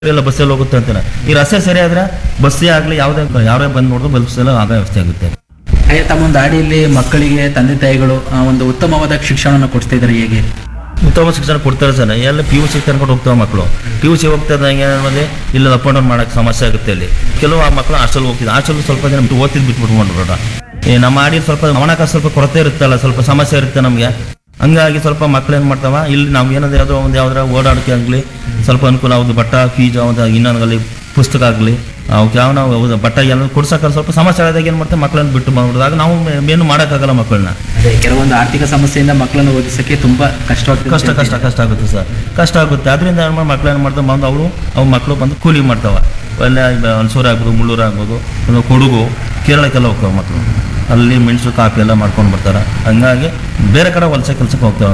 ಎಲ್ಲ ಬಸ್ಸಲ್ಲಿ ಹೋಗುತ್ತೆ ಅಂತಾನೆ ಈ ರಸ್ತೆ ಸರಿ ಆದ್ರೆ ಬಸ್ಸೇ ಆಗ್ಲಿ ಯಾವುದೇ ಯಾರೇ ಬಂದು ನೋಡಿದ್ರು ಬಸ್ ಎಲ್ಲ ಆಗ ವ್ಯವಸ್ಥೆ ಆಗುತ್ತೆ ಹಾಗೆ ತಮ್ಮ ಒಂದು ಹಾಡಿಯಲ್ಲಿ ಮಕ್ಕಳಿಗೆ ತಂದೆ ತಾಯಿಗಳು ಆ, ಒಂದು ಉತ್ತಮವಾದ ಶಿಕ್ಷಣವನ್ನು ಕೊಡ್ತಾ ಇದ್ದಾರೆ ಹೇಗೆ ಉತ್ತಮ ಶಿಕ್ಷಣ ಕೊಡ್ತಾರೆ ಸರ್ ಎಲ್ಲ ಪಿ ಯು ಸಿ ತನ್ಕೊಂಡು ಹೋಗ್ತಾವೆ ಮಕ್ಕಳು ಪಿ ಯು ಸಿ ಹೋಗ್ತಾ ಇದ್ದಂಗೆ ಏನಾದ್ರೆ ಇಲ್ಲ ಅಪ್ ಅಂಡ್ ಡೌನ್ ಮಾಡೋಕ್ಕೆ ಸಮಸ್ಯೆ ಆಗುತ್ತೆ ಅಲ್ಲಿ ಕೆಲವು ಆ ಮಕ್ಕಳು ಹಾಸ್ಟೆಲ್ ಹೋಗ್ತಿದ್ದೆ ಹಾಸ್ಟೆಲ್ ಸ್ವಲ್ಪ ಜನ ಓದ್ತಿದ್ದು ಬಿಟ್ಬಿಟ್ಕೊಂಡ್ರು ಈ ನಮ್ಮ ಆಡಿ ಸ್ವಲ್ಪ ಹಣಕಾಸು ಸ್ವಲ್ಪ ಕೊರತೆ ಇರುತ್ತಲ್ಲ ಸ್ವಲ್ಪ ಸಮಸ್ಯೆ ಇರುತ್ತೆ ನಮಗೆ ಹಂಗಾಗಿ ಸ್ವಲ್ಪ ಮಕ್ಳು ಏನು ಮಾಡ್ತಾವ ಇಲ್ಲಿ ನಾವು ಏನಾದ್ರು ಯಾವುದೋ ಒಂದು ಯಾವ್ದಾರ ಓಡಾಡಕ್ಕೆ ಆಗಲಿ ಸ್ವಲ್ಪ ಅನುಕೂಲ ಹೌದು ಬಟ್ಟ ಫೀಸ್ ಯಾವ್ದು ಇನ್ನೊಂದಾಗಲಿ ಪುಸ್ತಕ ಆಗಲಿ ಅವಕ್ಕೆ ಯಾವ ನಾವು ಹೌದು ಬಟ್ಟ ಎಲ್ಲ ಕೊಡ್ಸಕ್ಕೆ ಸ್ವಲ್ಪ ಸಮಸ್ಯೆ ಆದಾಗ ಏನು ಮಾಡ್ತಾರೆ ಮಕ್ಕಳನ್ನ ಬಿಟ್ಟು ಬಂದ್ಬಿಡಿದಾಗ ನಾವು ಏನು ಮಾಡೋಕ್ಕಾಗಲ್ಲ ಮಕ್ಕಳನ್ನ ಅದೇ ಕೆಲವೊಂದು ಆರ್ಥಿಕ ಸಮಸ್ಯೆಯಿಂದ ಮಕ್ಕಳನ್ನು ಓದಿಸಕ್ಕೆ ತುಂಬಾ ಕಷ್ಟವಾಗ್ತದೆ ಕಷ್ಟ ಕಷ್ಟ ಕಷ್ಟ ಆಗುತ್ತೆ ಸರ್ ಕಷ್ಟ ಆಗುತ್ತೆ ಅದರಿಂದ ಏನು ಮಾಡಿ ಮಕ್ಳು ಏನು ಮಾಡ್ತಾವೆ ಬಂದು ಅವಳು ಅವು ಮಕ್ಕಳು ಬಂದು ಕೂಲಿ ಮಾಡ್ತಾವ ಒಳ್ಳೆ ಹಲಸೂರು ಆಗ್ಬೋದು ಮುಳ್ಳೂರು ಆಗ್ಬೋದು ಒಂದು ಕೊಡಗು ಕೇರಳಕ್ಕೆಲ್ಲ ಹೋಗ್ತಾವೆ ಮಕ್ಕಳು ಅಲ್ಲಿ ಮೆಣಸು ಕಾಫಿ ಎಲ್ಲ ಮಾಡ್ಕೊಂಡು ಬರ್ತಾರೆ ಹಂಗಾಗಿ ಬೇರೆ ಕಡೆ ವಲಸೆ ಕೆಲಸಕ್ಕೆ ಹೋಗ್ತಾವೆ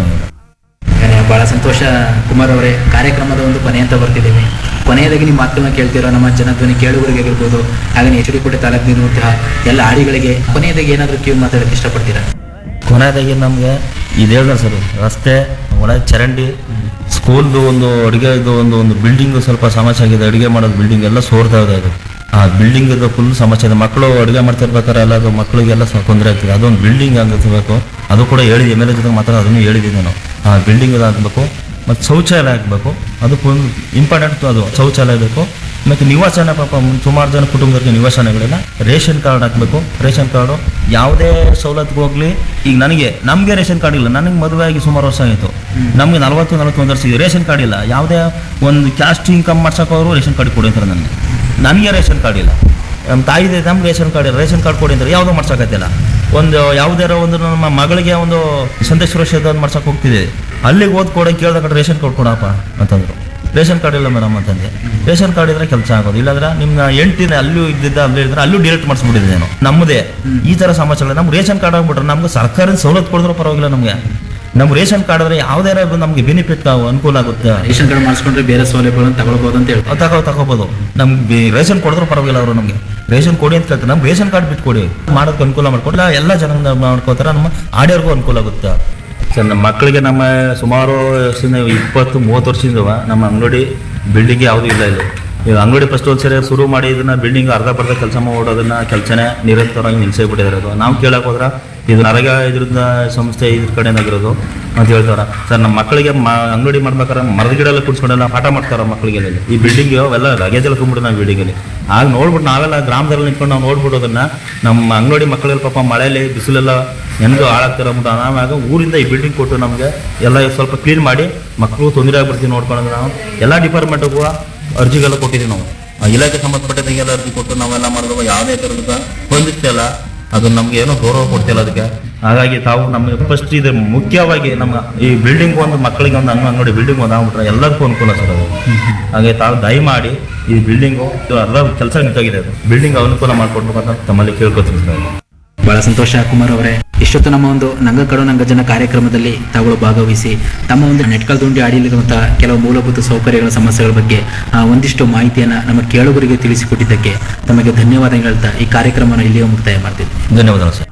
ಏ, ಬಹಳ ಸಂತೋಷ ಕುಮಾರ್ ಅವರೇ ಕಾರ್ಯಕ್ರಮದ ಒಂದು ಕೊನೆ ಅಂತ ಬರ್ತಿದ್ದೀವಿ ಕೊನೆಯದಾಗಿ ನಿಮ್ಮ ಮಾತುಗಳನ್ನ ಕೇಳ್ತಿರೋ ನಮ್ಮ ಜನಧ್ವನಿ ಕೇಳುಗರಿಗೆ ಆಗಿರ್ಬೋದು ಹಾಗೆ ಎಚ್ ಡಿ ಕೋಟೆ ತಾಲೂಕಿನಂತಹ ಎಲ್ಲ ಆಡಿಗಳಿಗೆ ಕೊನೆಯದಾಗಿ ಏನಾದರೂ ಕಿವಿ ಮಾತಾಡೋಕ್ಕೆ ಇಷ್ಟಪಡ್ತೀರಾ ಕೊನೆಯದಾಗಿ ನಮಗೆ ಇದು ಹೇಳಿದ್ರೆ ಸರ್ ರಸ್ತೆ ಒಳಗೆ ಚರಂಡಿ ಸ್ಕೂಲ್ದು ಒಂದು ಅಡುಗೆದು ಒಂದು ಒಂದು ಬಿಲ್ಡಿಂಗ್ ಸ್ವಲ್ಪ ಸಮಸ್ಯೆ ಆಗಿದೆ ಅಡುಗೆ ಮಾಡೋದು ಬಿಲ್ಡಿಂಗ್ ಎಲ್ಲ ಸೋರ್ತಾ ಇದೆ ಅದು ಆ ಬಿಲ್ಡಿಂಗ್ ಫುಲ್ ಸಮಸ್ಯೆ ಇದೆ ಮಕ್ಕಳು ಅಡುಗೆ ಮಾಡ್ತಿರ್ಬೇಕಾದ್ರೆ ಎಲ್ಲ ಅದು ಮಕ್ಕಳಿಗೆಲ್ಲ ಸ್ವಲ್ಪ ತೊಂದರೆ ಆಗ್ತದೆ ಅದೊಂದು ಬಿಲ್ಡಿಂಗ್ ಆಗಬೇಕು ಅದು ಕೂಡ ಹೇಳಿದೆ ಎಮ್ ಎಲ್ ಎ ಜೊತೆ ಮಾತ್ರ ಅದನ್ನು ಹೇಳಿದ್ದೀನಿ ನಾನು ಆ ಬಿಲ್ಡಿಂಗ್ ಆಗಬೇಕು ಮತ್ತು ಶೌಚಾಲಯ ಆಗಬೇಕು ಅದು ಫುಲ್ ಇಂಪಾರ್ಟೆಂಟ್ ಅದು ಶೌಚಾಲಯ ಬೇಕು ಮತ್ತು ನಿವಾಸನ ಪಾಪ ಸುಮಾರು ಜನ ಕುಟುಂಬದವರಿಗೆ ನಿವಾಸನೆಗಳಿಲ್ಲ ರೇಷನ್ ಕಾರ್ಡ್ ಹಾಕಬೇಕು ರೇಷನ್ ಕಾರ್ಡು ಯಾವುದೇ ಸವಲತ್ತಿಗೆ ಹೋಗ್ಲಿ ಈಗ ನನಗೆ ನಮಗೆ ರೇಷನ್ ಕಾರ್ಡ್ ಇಲ್ಲ ನನಗೆ ಮದುವೆ ಆಗಿ ಸುಮಾರು ವರ್ಷ ಆಯಿತು ನಮಗೆ ನಲವತ್ತು ನಲವತ್ತೊಂದು ವರ್ಷ ಇದೆ ರೇಷನ್ ಕಾರ್ಡ್ ಇಲ್ಲ ಯಾವುದೇ ಒಂದು ಕ್ಯಾಸ್ಟ್ ಇನ್ಕಮ್ ಮಾಡ್ಸೋಕವರು ರೇಷನ್ ಕಾರ್ಡ್ ಕೊಡಿ ಅಂತಾರೆ ನನಗೆ ನನಗೆ ರೇಷನ್ ಕಾರ್ಡ್ ಇಲ್ಲ ನಮ್ಮ ತಾಯಿದೆ ನಮ್ಗೆ ರೇಷನ್ ಕಾರ್ಡ್ ಇಲ್ಲ ರೇಷನ್ ಕಾರ್ಡ್ ಕೊಡಿ ಅಂತಾರೆ ಯಾವುದೋ ಮಾಡ್ಸೋಕತ್ತಿಲ್ಲ ಒಂದು ಯಾವುದಾರ ಒಂದು ನಮ್ಮ ಮಗಳಿಗೆ ಒಂದು ಸಂದೇಶ ಸುರಕ್ಷಿತ ಒಂದು ಮಾಡ್ಸೋಕೆ ಹೋಗ್ತಿದೆ ಅಲ್ಲಿಗೆ ಓದ್ ಕೊಡ ಕೇಳ್ದ ಕಡೆ ರೇಷನ್ ಕಾರ್ಡ್ ಕೊಡಪ್ಪ ಅಂತಂದ್ರು ರೇಷನ್ ಕಾರ್ಡ್ ಇಲ್ಲ ಮೇಡಮ್ ಅಂತಂದೆ ರೇಷನ್ ಕಾರ್ಡ್ ಇದ್ರೆ ಕೆಲಸ ಆಗೋದು ಇಲ್ಲಾಂದ್ರೆ ನಿಮ್ಮ ಎಂಟಿನ ಅಲ್ಲೂ ಇದ್ದಿದ್ದ ಅಲ್ಲೂ ಇದ್ರೆ ಅಲ್ಲೂ ಡಿಲೀಟ್ ಮಾಡಿಸ್ಬಿಟ್ಟಿದೆ ನಾನು ನಮ್ಮದೇ ಈ ಥರ ಸಮಸ್ಯೆಗಳು ನಮ್ಗೆ ರೇಷನ್ ಕಾರ್ಡ್ ಆಗ್ಬಿಟ್ರೆ ನಮ್ಗೆ ಸರ್ಕಾರದ ಸವಲತ್ತು ಕೊಡಿದ್ರು ಪರವಾಗಿಲ್ಲ ನಮಗೆ ನಮ್ಮ ರೇಷನ್ ಕಾರ್ಡ್ ಆದರೆ ಯಾವುದೇ ನಮಗೆ ಬೆನಿಫಿಟ್ ಅನುಕೂಲ ಆಗುತ್ತೆ ರೇಷನ್ ಕಾರ್ಡ್ ಮಾಡಿಸ್ಕೊಂಡ್ರೆ ಬೇರೆ ಸೌಲಭ್ಯಗಳನ್ನು ತಗೊಳ್ಬೋದು ಅಂತ ಹೇಳ್ತಾರೆ ಅದ್ ತಗೋ ತಗೋಬೋದು ನಮ್ಗೆ ರೇಷನ್ ಕೊಡಿದ್ರು ಪರವಾಗಿಲ್ಲ ಅವರು ನಮಗೆ ರೇಷನ್ ಕೊಡಿ ಅಂತ ಕೇಳ್ತಾರೆ ನಮ್ಗೆ ರೇಷನ್ ಕಾರ್ಡ್ ಬಿಟ್ಟು ಕೊಡಿ ಮಾಡೋದಕ್ಕೆ ಅನುಕೂಲ ಮಾಡ್ಕೊಡ್ಲ ಎಲ್ಲ ಜನ ಮಾಡ್ಕೋತಾರೆ ನಮ್ಮ ಆಡಿಯೋರ್ಗೂ ಅನುಕೂಲ ಆಗುತ್ತೆ ಸರ್ ನಮ್ಮ ಮಕ್ಕಳಿಗೆ ನಮ್ಮ ಸುಮಾರು ವರ್ಷದಿಂದ ಇಪ್ಪತ್ತು ಮೂವತ್ತು ವರ್ಷದಿಂದ ನಮ್ಮ ಅಂಗಡಿ ಬಿಲ್ಡಿಂಗ್ ಯಾವುದೂ ಇಲ್ಲ ಇಲ್ಲಿ ಈಗ ಅಂಗಡಿ ಫಸ್ಟ್ ಒಂದ್ಸರಿ ಶುರು ಮಾಡಿ ಇದನ್ನ ಬಿಲ್ಡಿಂಗ್ ಅರ್ಧ ಬರ್ಧ ಕೆಲಸ ಮಾಡೋದನ್ನ ಕೆಲಸನೇ ನಿರಂತರವಾಗಿ ನಿಲ್ಸೇ ಬಿಟ್ಟಿರೋದು ನಾವು ಕೇಳಕ್ ಹೋದ್ರೆ ಇದು ನರಗ ಇದ್ರದ್ದು ಸಂಸ್ಥೆ ಇದ್ರ ಕಡೆಯಿಂದಾಗಿರೋದು ಅಂತ ಹೇಳ್ತಾರ ಸರ್ ನಮ್ಮ ಮಕ್ಕಳಿಗೆ ಮ ಅಂಗಡಿ ಮಾಡ್ಬೇಕಾದ್ರೆ ಮರದ ಗಿಡ ಎಲ್ಲ ಕುಡ್ಸ್ಕೊಂಡೆಲ್ಲ ಪಾಠ ಮಾಡ್ತಾರ ಮಕ್ಕಳಿಗೆ ಇಲ್ಲಿ. ಈ ಬಿಲ್ಡಿಂಗ್ ಅವೆಲ್ಲ ಲಗೇಜ್ ಎಲ್ಲ ತುಂಬಿಟ್ಟು ನಾವು ಬಿಲ್ಡಿಂಗಲ್ಲಿ ಆಗ ನೋಡ್ಬಿಟ್ಟು ನಾವೆಲ್ಲ ಗ್ರಾಮದಲ್ಲಿ ನಿಂತ್ಕೊಂಡು ನಾವು ನೋಡ್ಬಿಡೋದನ್ನ ನಮ್ಮ ಅಂಗಡಿ ಮಕ್ಕಳೆಲ್ಲ ಪಾಪ ಮಳೆಯಲ್ಲಿ ಬಿಸಿಲೆಲ್ಲ ನೆನೆದು ಹಾಳಾಗ್ತಾರ ಅಂದ್ಬಿಟ್ಟು ಆವಾಗ ಊರಿಂದ ಈ ಬಿಲ್ಡಿಂಗ್ ಕೊಟ್ಟು ನಮಗೆ ಎಲ್ಲ ಸ್ವಲ್ಪ ಕ್ಲೀನ್ ಮಾಡಿ ಮಕ್ಕಳು ತೊಂದರೆ ಆಗ್ಬಿಡ್ತೀವಿ ನೋಡ್ಕೊಂಡು ನಾವು ಎಲ್ಲ ಡಿಪಾರ್ಟ್ಮೆಂಟ್ಗೂ ಅರ್ಜಿಗೆಲ್ಲ ಕೊಟ್ಟಿದ್ದೀವಿ ನಾವು ಆ ಇಲಾಖೆ ಸಂಬಂಧಪಟ್ಟದಂಗೆಲ್ಲ ಅರ್ಜಿ ಕೊಟ್ಟು ನಾವೆಲ್ಲ ಮಾಡಿದ್ವು ಯಾವುದೇ ಥರದ ಬಂದಿತ್ತಲ್ಲ ಅದು ನಮ್ಗೆ ಏನೋ ಗೌರವ ಕೊಡ್ತಿಲ್ಲ ಅದಕ್ಕೆ ಹಾಗಾಗಿ ತಾವು ನಮಗೆ ಫಸ್ಟ್ ಇದು ಮುಖ್ಯವಾಗಿ ನಮ್ಮ ಈ ಬಿಲ್ಡಿಂಗ್ ಒಂದು ಮಕ್ಕಳಿಗೆ ಒಂದು ಅಂಗ- ಅಂಗಡಿ ಬಿಲ್ಡಿಂಗ್ ಒಂದು ಆಗ್ಬಿಟ್ರೆ ಎಲ್ಲದಕ್ಕೂ ಅನುಕೂಲ ಸರ್ ಅದು ಹಾಗೆ ತಾವು ದಯಮಾಡಿ ಈ ಬಿಲ್ಡಿಂಗು ಅರ್ಧ ಕೆಲಸ ನಿಂತಾಗಿದೆ ಅದು ಬಿಲ್ಡಿಂಗ್ ಅನುಕೂಲ ಮಾಡಿಕೊಡ್ಬೇಕು ಅಂತ ತಮ್ಮಲ್ಲಿ ಕೇಳ್ಕೊತೀನಿ ಸರ್ ಬಹಳ ಸಂತೋಷ ಕುಮಾರ್ ಅವರೇ ಇಷ್ಟೊತ್ತು ನಮ್ಮ ಒಂದು ನಂಗ ಕಡು ನಂಗ ಜನ ಕಾರ್ಯಕ್ರಮದಲ್ಲಿ ತಾವುಗಳು ಭಾಗವಹಿಸಿ ತಮ್ಮ ಒಂದು ನೆಟ್ಕಲ್ ದುಂಡಿ ಆಡಿಲಿರುವಂತಹ ಕೆಲವು ಮೂಲಭೂತ ಸೌಕರ್ಯಗಳ ಸಮಸ್ಯೆಗಳ ಬಗ್ಗೆ ಆ, ಒಂದಿಷ್ಟು ಮಾಹಿತಿಯನ್ನ ನಮ್ಮ ಕೇಳುಗರಿಗೆ ತಿಳಿಸಿಕೊಟ್ಟಿದ್ದಕ್ಕೆ ತಮಗೆ ಧನ್ಯವಾದ ಹೇಳ್ತಾ ಈ ಕಾರ್ಯಕ್ರಮನ ಇಲ್ಲಿಯೇ ಮುಕ್ತಾಯ ಮಾಡ್ತೀನಿ ಧನ್ಯವಾದಗಳು ಸರ್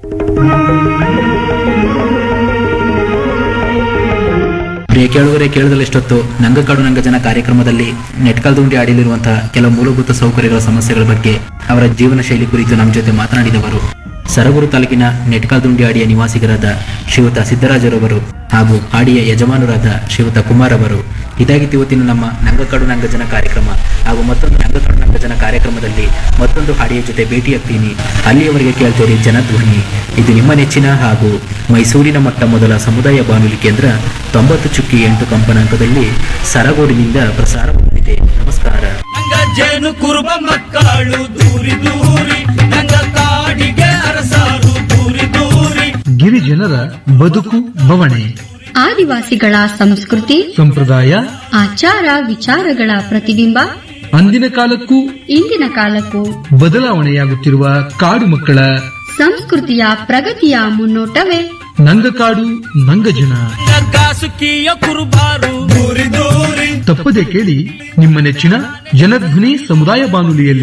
ಪ್ರಿಯ ಕೇಳುಗರೆ ಕೇಳಿದಲ್ಲಿ ಇಷ್ಟೊತ್ತು ನಂಗಕಾಡು ನಂಗ ಜನ ಕಾರ್ಯಕ್ರಮದಲ್ಲಿ ನೆಟ್ಕಲ್ ದುಂಡಿ ಆಡಿಲಿರುವಂತಹ ಕೆಲವು ಮೂಲಭೂತ ಸೌಕರ್ಯಗಳ ಸಮಸ್ಯೆಗಳ ಬಗ್ಗೆ ಅವರ ಜೀವನ ಶೈಲಿ ಕುರಿತು ನಮ್ಮ ಜೊತೆ ಮಾತನಾಡಿದವರು ಸರಗೂರು ತಾಲೂಕಿನ ನೆಟ್ಕಲ್ ದುಂಡಿ ಆಡಿಯ ನಿವಾಸಿಗರಾದ ಶ್ರೀಯುತ ಸಿದ್ದರಾಜರವರು ಹಾಗೂ ಆಡಿಯ ಯಜಮಾನರಾದ ಶ್ರೀಯುತ ಕುಮಾರ್ ಅವರು ಇದಾಗಿತ್ತು ಇವತ್ತಿನ ನಮ್ಮ ನಂಗಕಾಡು ನಂಗ ಜನ ಕಾರ್ಯಕ್ರಮ ಹಾಗೂ ಮತ್ತೊಂದು ನಂಗಕಾಡು ನಂಗ ಜನ ಕಾರ್ಯಕ್ರಮದಲ್ಲಿ ಮತ್ತೊಂದು ಹಾಡಿಯ ಜೊತೆ ಭೇಟಿಯಾಗ್ತೀನಿ ಅಲ್ಲಿಯವರೆಗೆ ಕೇಳ್ತೀರಿ ಜನಧ್ವನಿ ಇದು ನಿಮ್ಮ ನೆಚ್ಚಿನ ಹಾಗೂ ಮೈಸೂರಿನ ಮಟ್ಟ ಮೊದಲ ಸಮುದಾಯ ಬಾನುಲಿ ಕೇಂದ್ರ ತೊಂಬತ್ತು ಚುಕ್ಕಿ ಎಂಟು ಕಂಪನಾಂಕದಲ್ಲಿ ಸರಗೂರಿನಿಂದ ಪ್ರಸಾರವಾಗಲಿದೆ ನಮಸ್ಕಾರ ನಂಗ ಜೇನು ಕುರುಬ ಮಕ್ಕಳು ದೂರಿ ದೂರಿ ನಂಗ ಕಾಡಿಗೆ ಅರಸಾರು ದೂರಿ ದೂರಿ ಗಿರಿಜನರ ಬದುಕು ಬವಣೆ ಆದಿವಾಸಿಗಳ ಸಂಸ್ಕೃತಿ ಸಂಪ್ರದಾಯ ಆಚಾರ ವಿಚಾರಗಳ ಪ್ರತಿಬಿಂಬ ಅಂದಿನ ಕಾಲಕ್ಕೂ ಇಂದಿನ ಕಾಲಕ್ಕೂ ಬದಲಾವಣೆಯಾಗುತ್ತಿರುವ ಕಾಡು ಮಕ್ಕಳ ಸಂಸ್ಕೃತಿಯ ಪ್ರಗತಿಯ ಮುನ್ನೋಟವೇ ನಂಗಕಾಡು ನಂಗಜನ ನಂಗ ಕಾಸುಕಿಯ ಕುರುಬಾರು ದೂರಿ ದೂರಿ ತಪ್ಪದೆ ಕೇಳಿ ನಿಮ್ಮ ನೆಚ್ಚಿನ ಜನಧ್ವನಿ ಸಮುದಾಯ ಬಾನುಲಿಯಲ್ಲಿ